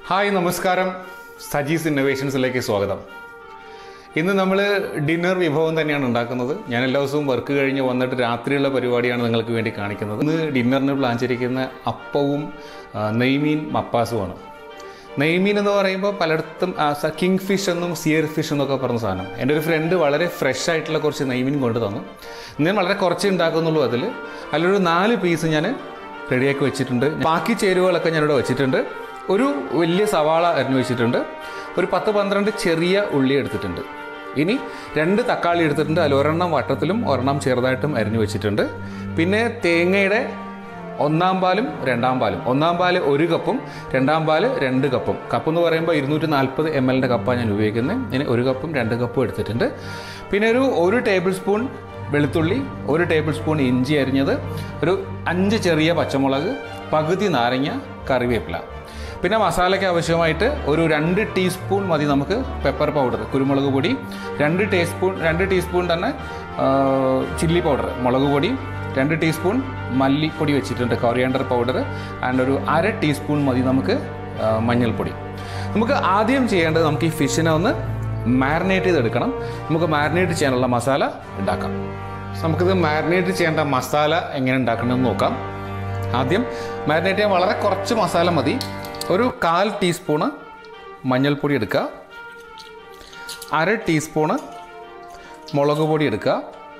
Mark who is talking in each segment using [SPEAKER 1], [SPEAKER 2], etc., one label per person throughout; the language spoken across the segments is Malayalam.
[SPEAKER 1] ഹായ് നമസ്കാരം സജീസ് ഇന്നോവേഷൻസിലേക്ക് സ്വാഗതം ഇന്ന് നമ്മൾ ഡിന്നർ വിഭവം തന്നെയാണ് ഉണ്ടാക്കുന്നത് ഞാൻ എല്ലാ ദിവസവും വർക്ക് കഴിഞ്ഞ് വന്നിട്ട് രാത്രിയുള്ള പരിപാടിയാണ് നിങ്ങൾക്ക് വേണ്ടി കാണിക്കുന്നത് ഇന്ന് ഡിന്നറിന് പ്ലാൻ ചെയ്തിരിക്കുന്ന അപ്പവും ആ, നെയ്മീൻ മപ്പാസുമാണ് നെയ്മീൻ എന്ന് പറയുമ്പോൾ പലയിടത്തും കിങ് ഫിഷ് എന്നും സിയർ ഫിഷ് എന്നൊക്കെ പറഞ്ഞ സാധനം എൻ്റെ ഒരു ഫ്രണ്ട് വളരെ ഫ്രഷ് ആയിട്ടുള്ള കുറച്ച് നെയ്മീൻ കൊണ്ടു തന്നു ഞാൻ വളരെ കുറച്ച് ഉണ്ടാക്കുന്നുള്ളൂ അതിൽ അതിലൊരു നാല് പീസ് ഞാൻ റെഡിയാക്കി വെച്ചിട്ടുണ്ട് ബാക്കി ചേരുവകളൊക്കെ ഞാനിവിടെ വെച്ചിട്ടുണ്ട് ഒരു വലിയ സവാള അരിഞ്ഞു വെച്ചിട്ടുണ്ട് ഒരു പത്ത് പന്ത്രണ്ട് ചെറിയ ഉള്ളി എടുത്തിട്ടുണ്ട് ഇനി രണ്ട് തക്കാളി എടുത്തിട്ടുണ്ട് അതിൽ ഒരെണ്ണം വട്ടത്തിലും ഒരെണ്ണം ചെറുതായിട്ടും അരിഞ്ഞു വെച്ചിട്ടുണ്ട് പിന്നെ തേങ്ങയുടെ ഒന്നാം പാലും രണ്ടാം പാലും ഒന്നാം പാല് ഒരു കപ്പും രണ്ടാം പാല് രണ്ട് കപ്പും കപ്പ് എന്ന് പറയുമ്പോൾ ഇരുന്നൂറ്റി നാൽപ്പത് എം എല്ലിൻ്റെ കപ്പാണ് ഞാൻ ഉപയോഗിക്കുന്നത് ഇനി ഒരു കപ്പും രണ്ട് കപ്പും എടുത്തിട്ടുണ്ട് പിന്നെ ഒരു ഒരു ടേബിൾ സ്പൂൺ വെളുത്തുള്ളി ഒരു ടേബിൾ സ്പൂൺ ഇഞ്ചി അരിഞ്ഞത് ഒരു അഞ്ച് ചെറിയ പച്ചമുളക് പകുതി നാരങ്ങ കറിവേപ്പില പിന്നെ മസാലയ്ക്ക് ആവശ്യമായിട്ട് ഒരു രണ്ട് ടീസ്പൂൺ മതി നമുക്ക് പെപ്പർ പൗഡർ കുരുമുളക് പൊടി രണ്ട് ടീസ്പൂൺ രണ്ട് ടീസ്പൂൺ തന്നെ ചില്ലി പൗഡർ മുളക് പൊടി രണ്ട് ടീസ്പൂൺ മല്ലിപ്പൊടി വെച്ചിട്ടുണ്ട് കൊറിയാണ്ടർ പൗഡർ ആൻഡ് ഒരു അര ടീസ്പൂൺ മതി നമുക്ക് ആ, മഞ്ഞൾപ്പൊടി നമുക്ക് ആദ്യം ചെയ്യേണ്ടത് നമുക്ക് ഈ ഫിഷിനെ ഒന്ന് മാരിനേറ്റ് ചെയ്തെടുക്കണം നമുക്ക് മാരിനേറ്റ് ചെയ്യാനുള്ള മസാല ഉണ്ടാക്കാം നമുക്കിത് മാരിനേറ്റ് ചെയ്യേണ്ട മസാല എങ്ങനെ ഉണ്ടാക്കണമെന്ന് നോക്കാം ആദ്യം മാരിനേറ്റ് ചെയ്യാൻ വളരെ കുറച്ച് മസാല മതി ഒരു കാൽ ടീസ്പൂണ് മഞ്ഞൾപ്പൊടി എടുക്കുക അര ടീസ്പൂണ് മുളക് പൊടി എടുക്കുക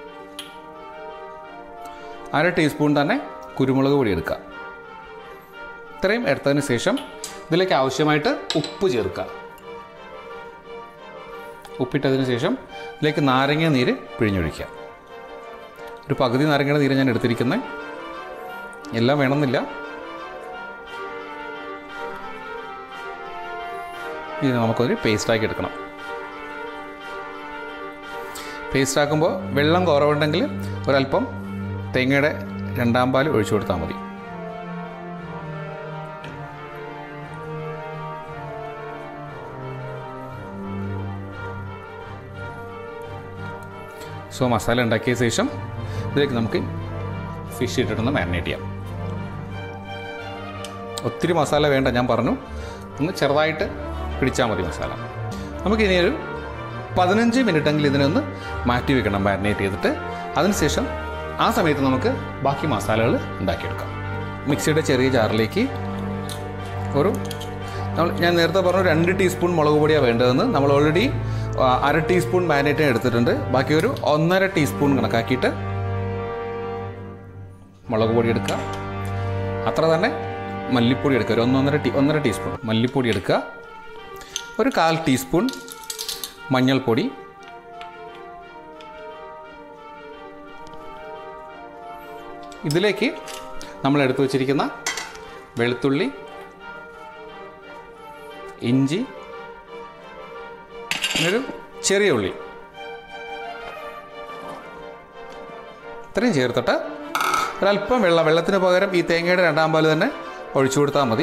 [SPEAKER 1] അര ടീസ്പൂൺ തന്നെ കുരുമുളക് പൊടി എടുക്കുക ഇത്രയും എടുത്തതിന് ശേഷം ഇതിലേക്ക് ആവശ്യമായിട്ട് ഉപ്പ് ചേർക്കുക ഉപ്പിട്ടതിന് ശേഷം ഇതിലേക്ക് നാരങ്ങ നീര് പിഴിഞ്ഞൊഴിക്കുക ഒരു പകുതി നാരങ്ങയുടെ നീര് ഞാൻ എടുത്തിരിക്കുന്നത് എല്ലാം വേണമെന്നില്ല ഇത് നമുക്കൊരു പേസ്റ്റാക്കി എടുക്കണം പേസ്റ്റ് ആക്കുമ്പോൾ വെള്ളം കുറവുണ്ടെങ്കിൽ ഒരല്പം തേങ്ങയുടെ രണ്ടാം പാൽ ഒഴിച്ചു കൊടുത്താൽ മതി സോ മസാല ഉണ്ടാക്കിയ ശേഷം ഇതിലേക്ക് നമുക്ക് ഫിഷ് ഇട്ടിട്ടൊന്ന് മാരിനേറ്റ് ചെയ്യാം ഒത്തിരി മസാല വേണ്ട ഞാൻ പറഞ്ഞു ഒന്ന് ചെറുതായിട്ട് പിടിച്ചാൽ മതി മസാല നമുക്കിനി ഒരു പതിനഞ്ച് മിനിറ്റെങ്കിലും ഇതിനെ ഒന്ന് മാറ്റി വെക്കണം മാരിനേറ്റ് ചെയ്തിട്ട് അതിനുശേഷം ആ സമയത്ത് നമുക്ക് ബാക്കി മസാലകൾ ഉണ്ടാക്കിയെടുക്കാം മിക്സിയുടെ ചെറിയ ജാറിലേക്ക് ഒരു നമ്മൾ ഞാൻ നേരത്തെ പറഞ്ഞു രണ്ട് ടീസ്പൂൺ മുളക് പൊടിയാണ് വേണ്ടതെന്ന് നമ്മൾ ഓൾറെഡി അര ടീസ്പൂൺ മാരിനേറ്റ് എടുത്തിട്ടുണ്ട് ബാക്കി ഒരു ഒന്നര ടീസ്പൂൺ കണക്കാക്കിയിട്ട് മുളക് പൊടി എടുക്കുക അത്ര തന്നെ മല്ലിപ്പൊടി എടുക്കുക ഒരു ഒന്നൊന്നര ടീ ഒന്നര ടീസ്പൂൺ മല്ലിപ്പൊടി എടുക്കുക ഒരു കാൽ ടീസ്പൂൺ മഞ്ഞൾപ്പൊടി ഇതിലേക്ക് നമ്മൾ എടുത്തു വച്ചിരിക്കുന്ന വെളുത്തുള്ളി ഇഞ്ചി പിന്നൊരു ചെറിയ ഉള്ളി ഇത്രയും ചേർത്തിട്ട് ഒരല്പം വെള്ളം വെള്ളത്തിന് പകരം ഈ തേങ്ങയുടെ രണ്ടാം പാല് തന്നെ ഒഴിച്ചു കൊടുത്താൽ മതി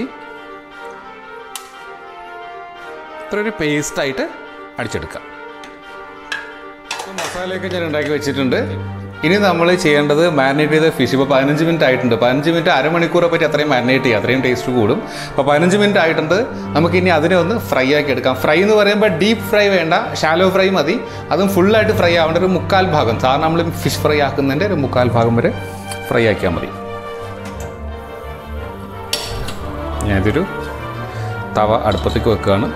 [SPEAKER 1] ഇത്ര ഒരു പേസ്റ്റായിട്ട് അടിച്ചെടുക്കാം മസാലയൊക്കെ ഞാൻ ഉണ്ടാക്കി വെച്ചിട്ടുണ്ട് ഇനി നമ്മൾ ചെയ്യേണ്ടത് മാരിനേറ്റ് ചെയ്ത ഫിഷ് ഇപ്പോൾ പതിനഞ്ച് മിനിറ്റ് ആയിട്ടുണ്ട് പതിനഞ്ച് മിനിറ്റ് അരമണിക്കൂറെ പറ്റി അത്രയും മാരിനേറ്റ് ചെയ്യുക അത്രയും ടേസ്റ്റ് കൂടും അപ്പോൾ പതിനഞ്ച് മിനിറ്റ് ആയിട്ടുണ്ട് നമുക്ക് ഇനി അതിനെ ഒന്ന് ഫ്രൈ ആക്കി എടുക്കാം ഫ്രൈ എന്ന് പറയുമ്പോൾ ഡീപ്പ് ഫ്രൈ വേണ്ട ഷാലോ ഫ്രൈ മതി അതും ഫുള്ളായിട്ട് ഫ്രൈ ആവേണ്ട ഒരു മുക്കാൽ ഭാഗം സാധാരണ നമ്മൾ ഫിഷ് ഫ്രൈ ആക്കുന്നതിൻ്റെ ഒരു മുക്കാൽ ഭാഗം വരെ ഫ്രൈ ആക്കിയാൽ മതി ഞാനിതൊരു തവ അടുപ്പത്തേക്ക് വെക്കുകയാണ്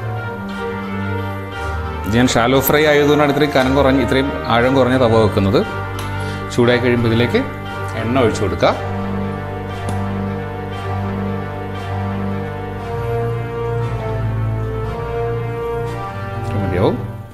[SPEAKER 1] ഇത് ഞാൻ ഷാലോ ഫ്രൈ ആയതുകൊണ്ടാണ് ഇത്രയും കനം കുറഞ്ഞ് ഇത്രയും ആഴം കുറഞ്ഞ തവ വെക്കുന്നത് ചൂടായി കഴിയുമ്പോൾ ഇതിലേക്ക് എണ്ണ ഒഴിച്ചു കൊടുക്കുക ഇത്രയും മതിയാവും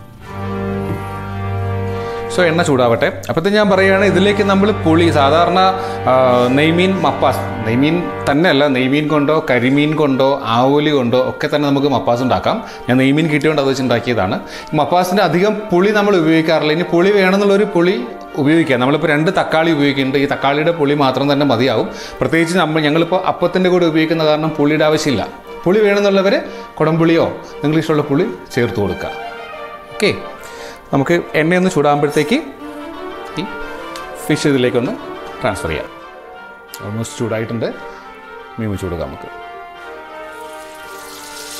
[SPEAKER 1] സോ എണ്ണ ചൂടാവട്ടെ അപ്പോഴത്തേക്ക് ഞാൻ പറയുകയാണ് ഇതിലേക്ക് നമ്മൾ പുളി സാധാരണ ആ, നെയ്മീൻ മപ്പാസ് നെയ്മീൻ തന്നെയല്ല നെയ്മീൻ കൊണ്ടോ കരിമീൻ കൊണ്ടോ ആവോലി കൊണ്ടോ ഒക്കെ തന്നെ നമുക്ക് മപ്പാസ് ഉണ്ടാക്കാം ഞാൻ നെയ്മീൻ കിട്ടിയോണ്ട് അത് വെച്ച് ഉണ്ടാക്കിയതാണ് മപ്പാസിൻ്റെ അധികം പുളി നമ്മൾ ഉപയോഗിക്കാറില്ല ഇനി പുളി വേണമെന്നുള്ളൊരു പുളി ഉപയോഗിക്കുക നമ്മളിപ്പോൾ രണ്ട് തക്കാളി ഉപയോഗിക്കുന്നുണ്ട് ഈ തക്കാളിയുടെ പുളി മാത്രം തന്നെ മതിയാവും പ്രത്യേകിച്ച് നമ്മൾ ഞങ്ങളിപ്പോൾ അപ്പത്തിൻ്റെ കൂടെ ഉപയോഗിക്കുന്ന കാരണം പുളിയുടെ ആവശ്യമില്ല പുളി വേണമെന്നുള്ളവർ കുടംപുളിയോ നിങ്ങൾക്ക് ഇഷ്ടമുള്ള പുളി ചേർത്ത് കൊടുക്കുക ഓക്കെ നമുക്ക് എണ്ണയൊന്ന് ചൂടാകുമ്പോഴത്തേക്ക് ഈ ഫിഷ് ഇതിലേക്കൊന്ന് ട്രാൻസ്ഫർ ചെയ്യാം ഓൾമോസ്റ്റ് ചൂടായിട്ടുണ്ട് മീൻ വെച്ച് കൊടുക്കാം നമുക്ക്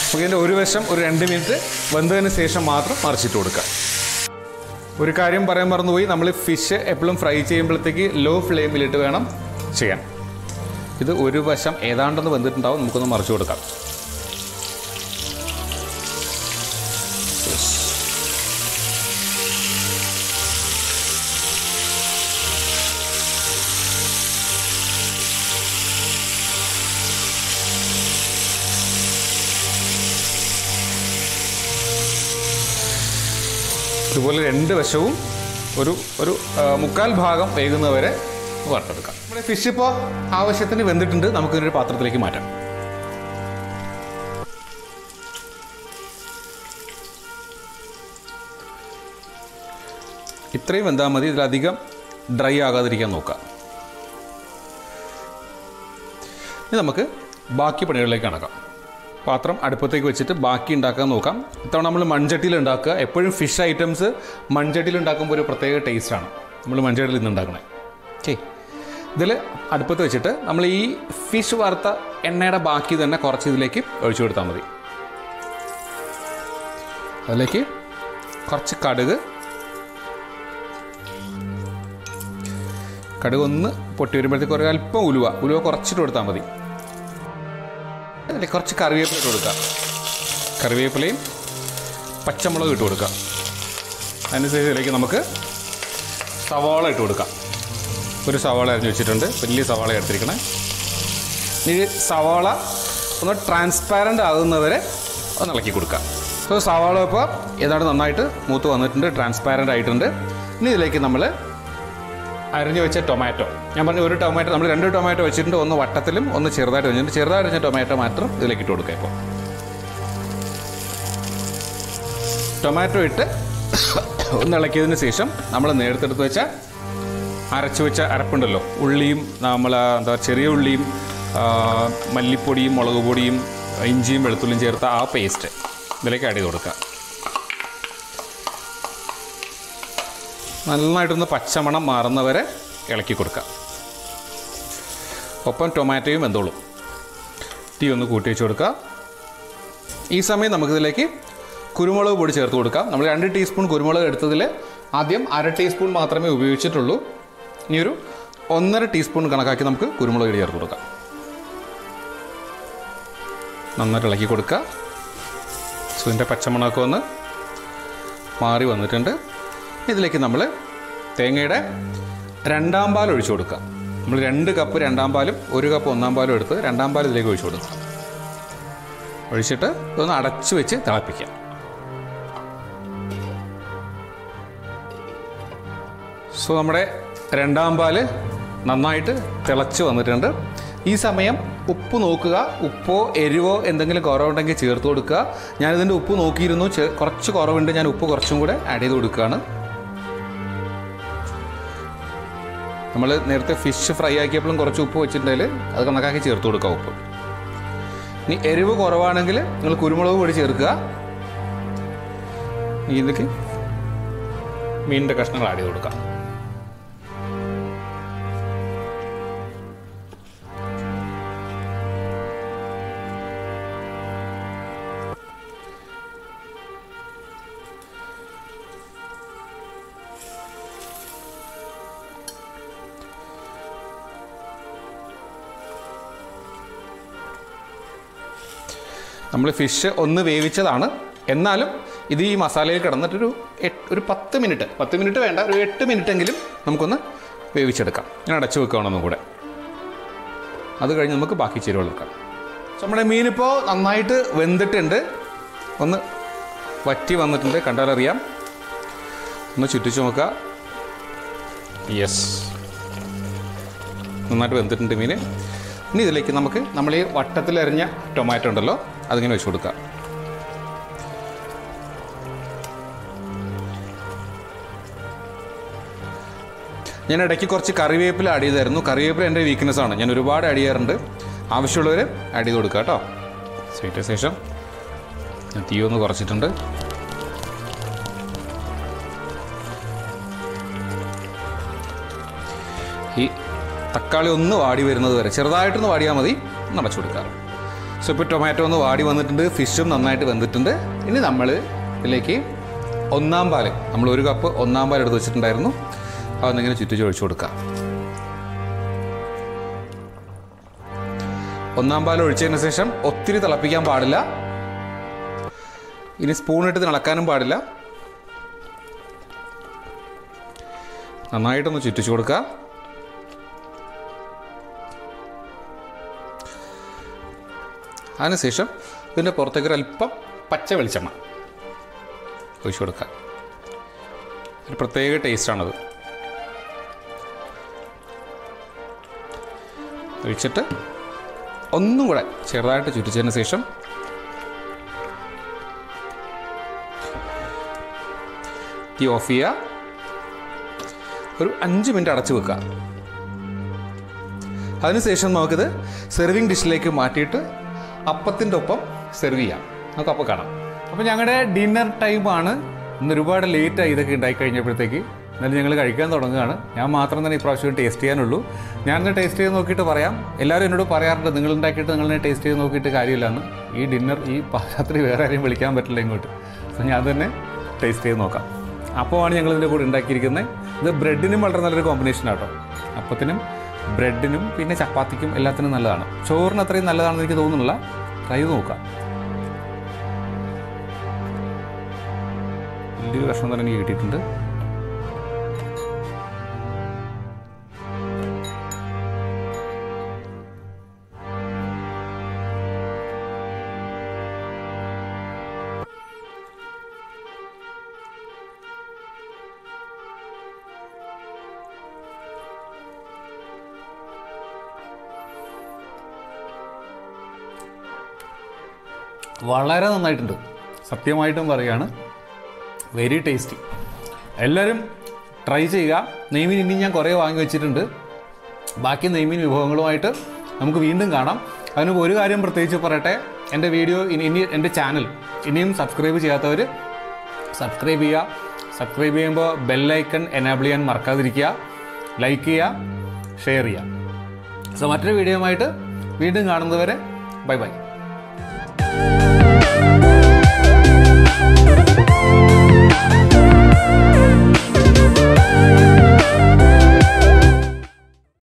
[SPEAKER 1] നമുക്ക് ഇതിൻ്റെ ഒരു വശം ഒരു രണ്ട് മിനിറ്റ് വെന്തതിന് ശേഷം മാത്രം മറിച്ചിട്ട് കൊടുക്കുക ഒരു കാര്യം പറയാൻ മറന്നുപോയി നമ്മൾ ഫിഷ് എപ്പോഴും ഫ്രൈ ചെയ്യുമ്പോഴത്തേക്ക് ലോ ഫ്ലെയിമിലിട്ട് വേണം ചെയ്യാൻ ഇത് ഒരു വശം ഏതാണ്ടെന്ന് വെന്തിട്ടുണ്ടാവും നമുക്കൊന്ന് മറിച്ച് കൊടുക്കാം ഇതുപോലെ രണ്ട് വശവും ഒരു ഒരു ആ, മുക്കാൽ ഭാഗം വേകുന്നവരെ വറുത്തെടുക്കാം നമ്മുടെ ഫിഷ് ഇപ്പോൾ ആവശ്യത്തിന് വെന്തിട്ടുണ്ട് നമുക്കിതൊരു പാത്രത്തിലേക്ക് മാറ്റാം ഇത്രയും വെന്താൽ മതി ഇതിലധികം ഡ്രൈ ആകാതിരിക്കാൻ നോക്കുക ഇനി നമുക്ക് ബാക്കി പണികളിലേക്ക് കണക്കാം പാത്രം അടുപ്പത്തേക്ക് വെച്ചിട്ട് ബാക്കി ഉണ്ടാക്കാൻ നോക്കാം ഇത്തവണ നമ്മൾ മൺചട്ടിയിൽ ഉണ്ടാക്കുക എപ്പോഴും ഫിഷ് ഐറ്റംസ് മൺചട്ടിയിൽ ഉണ്ടാക്കുമ്പോൾ ഒരു പ്രത്യേക ടേസ്റ്റാണ് നമ്മൾ മൺചട്ടിയിൽ നിന്ന് ഉണ്ടാക്കണേ ഓക്കെ ഇതിൽ അടുപ്പത്ത് വെച്ചിട്ട് നമ്മൾ ഈ ഫിഷ് വറുത്ത എണ്ണയുടെ ബാക്കി തന്നെ കുറച്ച് ഇതിലേക്ക് ഒഴിച്ചു കൊടുത്താൽ മതി അതിലേക്ക് കുറച്ച് കടുക് കടുക് ഒന്ന് പൊട്ടി വരുമ്പോഴത്തേക്ക് ഒരു അല്പം ഉലുവ ഉലുവ കുറച്ചിട്ട് കൊടുത്താൽ മതി അതിൽ കുറച്ച് കറിവേപ്പില ഇട്ട് കൊടുക്കുക കറിവേപ്പിലയും പച്ചമുളക് ഇട്ട് കൊടുക്കുക അതിനുശേഷം ഇതിലേക്ക് നമുക്ക് സവാള ഇട്ട് കൊടുക്കാം ഒരു സവാള അരിഞ്ഞ് വെച്ചിട്ടുണ്ട് വലിയ സവാള എടുത്തിരിക്കണേ ഇനി സവാള ഒന്ന് ട്രാൻസ്പാരൻ്റ് ആകുന്നവരെ ഒന്ന് ഇളക്കി കൊടുക്കുക സോ സവാള ഇപ്പോൾ ഏതാണ്ട് നന്നായിട്ട് മൂത്ത് വന്നിട്ടുണ്ട് ട്രാൻസ്പാരൻ്റ് ആയിട്ടുണ്ട് ഇനി ഇതിലേക്ക് നമ്മൾ അരിഞ്ഞു വെച്ച ടൊമാറ്റോ ഞാൻ പറഞ്ഞു ഒരു ടൊമാറ്റോ നമ്മൾ രണ്ട് ടൊമാറ്റോ വെച്ചിട്ടുണ്ട് ഒന്ന് വട്ടത്തിലും ഒന്ന് ചെറുതായിട്ട് വെച്ചിട്ടുണ്ട് ചെറുതായിട്ട് വെച്ച ടൊമാറ്റോ മാത്രം ഇതിലേക്ക് ഇട്ട് കൊടുക്കുക ഇപ്പോൾ ടൊമാറ്റോ ഇട്ട് ഒന്ന് ഇളക്കിയതിന് ശേഷം നമ്മൾ നേരത്തെടുത്ത് വെച്ച അരച്ചു വെച്ച അരപ്പുണ്ടല്ലോ ഉള്ളിയും നമ്മൾ എന്താ ചെറിയ ഉള്ളിയും ആ, മല്ലിപ്പൊടിയും മുളക് പൊടിയും ഇഞ്ചിയും വെളുത്തുള്ളിയും ചേർത്ത ആ പേസ്റ്റ് ഇതിലേക്ക് ആഡ് ചെയ്ത് കൊടുക്കുക നന്നായിട്ടൊന്ന് പച്ചമണം മാറുന്നവരെ ഇളക്കി കൊടുക്കുക ഒപ്പം ടൊമാറ്റോയും വെന്തോളും തീ ഒന്ന് കൂട്ടി വെച്ച് കൊടുക്കുക ഈ സമയം നമുക്കിതിലേക്ക് കുരുമുളക് പൊടി ചേർത്ത് കൊടുക്കാം നമ്മൾ രണ്ട് ടീസ്പൂൺ കുരുമുളക് എടുത്തതിൽ ആദ്യം അര ടീസ്പൂൺ മാത്രമേ ഉപയോഗിച്ചിട്ടുള്ളൂ ഇനി ഒരു ഒന്നര ടീസ്പൂൺ കണക്കാക്കി നമുക്ക് കുരുമുളക് പൊടി ചേർത്ത് കൊടുക്കാം നന്നായിട്ട് ഇളക്കി കൊടുക്കുക സോ ഇതിൻ്റെ പച്ചമണമൊക്കെ ഒന്ന് മാറി വന്നിട്ടുണ്ട് ഇതിലേക്ക് നമ്മൾ തേങ്ങയുടെ രണ്ടാം പാൽ ഒഴിച്ചു കൊടുക്കുക നമ്മൾ രണ്ട് കപ്പ് രണ്ടാം പാലും ഒരു കപ്പ് ഒന്നാം പാലും എടുത്ത് രണ്ടാം പാൽ ഇതിലേക്ക് ഒഴിച്ചു കൊടുക്കുക ഒഴിച്ചിട്ട് ഇതൊന്ന് അടച്ചു വെച്ച് തിളപ്പിക്കുക സോ നമ്മുടെ രണ്ടാം പാല് നന്നായിട്ട് തിളച്ച് വന്നിട്ടുണ്ട് ഈ സമയം ഉപ്പ് നോക്കുക ഉപ്പോ എരിവോ എന്തെങ്കിലും കുറവുണ്ടെങ്കിൽ ചേർത്ത് കൊടുക്കുക ഞാനിതിൻ്റെ ഉപ്പ് നോക്കിയിരുന്നു ചെ- കുറച്ച് കുറവുണ്ട് ഞാൻ ഉപ്പ് കുറച്ചും കൂടെ ആഡ് ചെയ്ത് കൊടുക്കുകയാണ് നമ്മൾ നേരത്തെ ഫിഷ് ഫ്രൈ ആക്കിയപ്പോഴും കുറച്ച് ഉപ്പ് വെച്ചിട്ടുണ്ടെങ്കിൽ അത് കണക്കാക്കി ചേർത്ത് കൊടുക്കുക ഉപ്പ് ഇനി എരിവ് കുറവാണെങ്കിൽ നിങ്ങൾ കുരുമുളക് പൊടി ചേർക്കുക ഇനി ഇതിലേക്ക് മീനിൻ്റെ കഷ്ണങ്ങൾ ആഡ് ചെയ്ത് കൊടുക്കാം നമ്മൾ ഫിഷ് ഒന്ന് വേവിച്ചതാണ് എന്നാലും ഇത് ഈ മസാലയിൽ കിടന്നിട്ടൊരു എട്ട് ഒരു പത്ത് മിനിറ്റ് പത്ത് മിനിറ്റ് വേണ്ട ഒരു എട്ട് മിനിറ്റ് എങ്കിലും നമുക്കൊന്ന് വേവിച്ചെടുക്കാം ഞാൻ അടച്ചു വെക്കുകയാണെന്നും കൂടെ അത് കഴിഞ്ഞ് നമുക്ക് ബാക്കി ചേരുവകൾ എടുക്കാം So, നമ്മുടെ മീനിപ്പോൾ നന്നായിട്ട് വെന്തിട്ടുണ്ട് ഒന്ന് വറ്റി വന്നിട്ടുണ്ട് കണ്ടാലറിയാം ഒന്ന് ചുറ്റിച്ചു നോക്കുക യെസ് നന്നായിട്ട് വെന്തിട്ടുണ്ട് മീൻ ഇനി ഇതിലേക്ക് നമുക്ക് നമ്മൾ ഈ വട്ടത്തിലരിഞ്ഞ ടൊമാറ്റോ ഉണ്ടല്ലോ അതിങ്ങനെ വെച്ച് കൊടുക്കുക ഞാൻ ഇടയ്ക്ക് കുറച്ച് കറിവേപ്പില ആഡ് ചെയ്തായിരുന്നു കറിവേപ്പില എൻ്റെ വീക്ക്നെസ് ആണ് ഞാൻ ഒരുപാട് ആഡ് ചെയ്യാറുണ്ട് ആവശ്യമുള്ളവർ ആഡ് ചെയ്ത് കൊടുക്കുക കേട്ടോ സ്വീറ്റ് ശേഷം ഞാൻ തീ ഒന്ന് കുറച്ചിട്ടുണ്ട് ഈ തക്കാളി ഒന്ന് വാടി വരുന്നത് വരെ ചെറുതായിട്ടൊന്ന് വാടിയാൽ മതി ഒന്ന് അടച്ചു കൊടുക്കുക സോ ഇപ്പോൾ ടൊമാറ്റോ ഒന്ന് വാടി വന്നിട്ടുണ്ട് ഫിഷും നന്നായിട്ട് വെന്തിട്ടുണ്ട് ഇനി നമ്മൾ ഇതിലേക്ക് ഒന്നാം പാൽ നമ്മൾ ഒരു കപ്പ് ഒന്നാം പാൽ എടുത്ത് വെച്ചിട്ടുണ്ടായിരുന്നു അതൊന്നിങ്ങനെ ചുറ്റിച്ച് ഒഴിച്ചു കൊടുക്കാം ഒന്നാം പാൽ ഒഴിച്ചതിന് ശേഷം ഒത്തിരി തിളപ്പിക്കാൻ പാടില്ല ഇനി സ്പൂണിട്ട് ഇളക്കാനും പാടില്ല നന്നായിട്ടൊന്ന് ചുറ്റിച്ചു കൊടുക്കുക അതിനുശേഷം ഇതിൻ്റെ പുറത്തേക്ക് ഒരു അല്പം പച്ച വെളിച്ചെണ്ണ ഒഴിച്ചു കൊടുക്കുക ഒരു പ്രത്യേക ടേസ്റ്റാണത് ഒഴിച്ചിട്ട് ഒന്നും കൂടെ ചെറുതായിട്ട് ചുറ്റിച്ചതിന് ശേഷം തീ ഓഫ് ചെയ്യുക ഒരു അഞ്ച് മിനിറ്റ് അടച്ചു വെക്കുക അതിനുശേഷം നമുക്കിത് സെർവിങ് ഡിഷിലേക്ക് മാറ്റിയിട്ട് അപ്പത്തിൻ്റെ ഒപ്പം സെർവ് ചെയ്യാം നമുക്ക് അപ്പം കാണാം അപ്പോൾ ഞങ്ങളുടെ ഡിന്നർ ടൈമാണ് ഇന്ന് ഒരുപാട് ലേറ്റായി ഇതൊക്കെ ഉണ്ടായി കഴിഞ്ഞപ്പോഴത്തേക്ക് എന്നാലും ഞങ്ങൾ കഴിക്കാൻ തുടങ്ങുകയാണ് ഞാൻ മാത്രം തന്നെ ഇപ്രാവശ്യം ടേസ്റ്റ് ചെയ്യാനുള്ളൂ ഞാനൊന്ന് ടേസ്റ്റ് ചെയ്ത് നോക്കിയിട്ട് പറയാം എല്ലാവരും എന്നോട് പറയാറുണ്ട് നിങ്ങൾ ഉണ്ടാക്കിയിട്ട് നിങ്ങളെ ടേസ്റ്റ് ചെയ്ത് നോക്കിയിട്ട് കാര്യമില്ലെന്ന് ഈ ഡിന്നർ ഈ പാരാത്രി വേറെ ആരെയും വിളിക്കാൻ പറ്റില്ല ഇങ്ങോട്ട് സോ ഞാൻ തന്നെ ടേസ്റ്റ് ചെയ്ത് നോക്കാം അപ്പമാണ് ഞങ്ങൾ ഇതിൻ്റെ കൂടെ ഉണ്ടാക്കിയിരിക്കുന്നത് ഇത് ബ്രെഡിനും വളരെ നല്ലൊരു കോമ്പിനേഷൻ ആട്ടോ അപ്പത്തിനും ബ്രെഡിനും പിന്നെ ചപ്പാത്തിക്കും എല്ലാത്തിനും നല്ലതാണ് ചോറിന് അത്രയും നല്ലതാണെന്ന് എനിക്ക് തോന്നുന്നില്ല ട്രൈ ചെയ്ത് നോക്കാം വലിയൊരു കഷ്ണം തന്നെ എനിക്ക് കിട്ടിയിട്ടുണ്ട് വളരെ നന്നായിട്ടുണ്ട് സത്യമായിട്ടും പറയുകയാണ് വെരി ടേസ്റ്റി എല്ലാവരും ട്രൈ ചെയ്യുക നെയ്മീൻ ഇനി ഞാൻ കുറേ വാങ്ങി വെച്ചിട്ടുണ്ട് ബാക്കി നെയ്മീൻ വിഭവങ്ങളുമായിട്ട് നമുക്ക് വീണ്ടും കാണാം അതിന് ഒരു കാര്യം പ്രത്യേകിച്ച് പറയട്ടെ എൻ്റെ വീഡിയോ ഇനി ഇനി എൻ്റെ ചാനൽ ഇനിയും സബ്സ്ക്രൈബ് ചെയ്യാത്തവർ സബ്സ്ക്രൈബ് ചെയ്യുക സബ്സ്ക്രൈബ് ചെയ്യുമ്പോൾ ബെല്ലൈക്കൺ എനാബിൾ ചെയ്യാൻ മറക്കാതിരിക്കുക ലൈക്ക് ചെയ്യുക ഷെയർ ചെയ്യുക സോ മറ്റൊരു വീഡിയോയുമായിട്ട് വീണ്ടും കാണുന്നതുവരെ ബൈ ബൈ